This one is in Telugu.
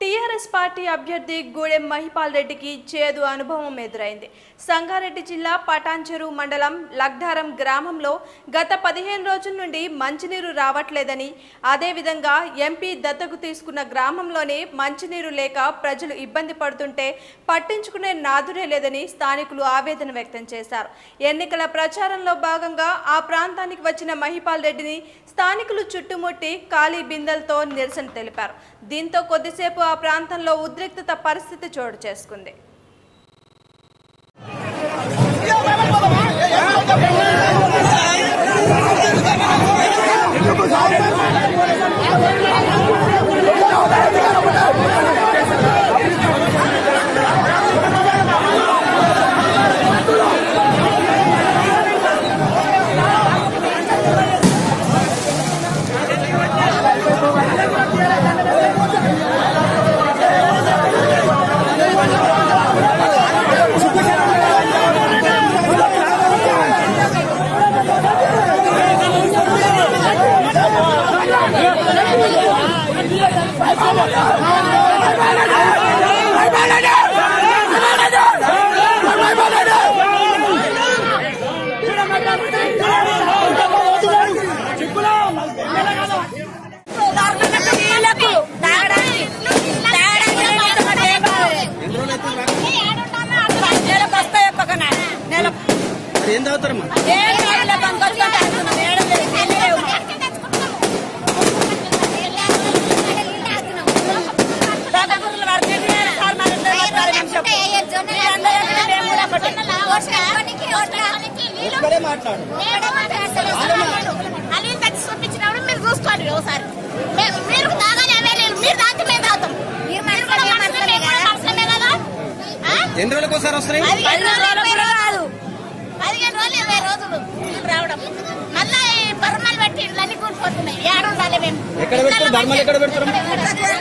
టీఆర్ఎస్ పార్టీ అభ్యర్థి గూడెం మహిపాల్ రెడ్డికి చేదు అనుభవం ఎదురైంది సంగారెడ్డి జిల్లా పటాన్చెరు మండలం లగ్ధారం గ్రామంలో గత పదిహేను రోజుల నుండి మంచినీరు రావట్లేదని అదేవిధంగా ఎంపీ దత్తకు తీసుకున్న గ్రామంలోనే మంచినీరు లేక ప్రజలు ఇబ్బంది పడుతుంటే పట్టించుకునే నాదురే లేదని స్థానికులు ఆవేదన వ్యక్తం చేశారు ఎన్నికల ప్రచారంలో భాగంగా ఆ ప్రాంతానికి వచ్చిన మహిపాల్ రెడ్డిని స్థానికులు చుట్టుముట్టి ఖాళీ బిందెలతో నిరసన తెలిపారు దీంతో కొద్దిసేపు ఆ ప్రాంతంలో ఉద్రిక్తత పరిస్థితి చోటు చేసుకుంది నీళ్ళకు తాగడానికి తాగడానికి నీళ్ళు ఏం కావాలి? నెలకు వస్తాయి ఒక్కొక్క నెల. నెలకు. ఏం తాగుతారమ్మా ఏం కావాలి? బంగారు తాగుతున్నాం. ఏడం లేదు. నీళ్ళు లేవు. తాతగుర్రులు పడితే సార్ మరి ఇద్దరు వస్తారు మేము చెప్పు. మీరందరూ చెప్తే మేము కూడా ఒకటి. ఒక్కడే మాట్లాడు అలివి తెచ్చి చూపించినప్పుడు మీరు చూసుకోండి ఒకసారి మే- మీరు తాగాలి అవే లేదు మీరు తాగితే మేము తాగుతాం మీరు కూడా మనుషులమే, మేము కూడా మనుషులమే కదా ఆ? ఎన్ని రోజులకు ఒకసారి వస్తున్నాయి పదిహేను పదిహేను రోజులు రోజులు కూడా రాదు. పదిహేను రోజులు ఇరవై రోజులు నీళ్ళు రావడం మళ్ళా ఈ బర్మలు పెట్టి ఇళ్ళన్నీ కూలిపోతున్నాయి ఏడుండాలి మేము ఎక్కడ పెడతారు? బర్మలు ఎక్కడ పెడతారు? ఎక్కడ పెడతారు?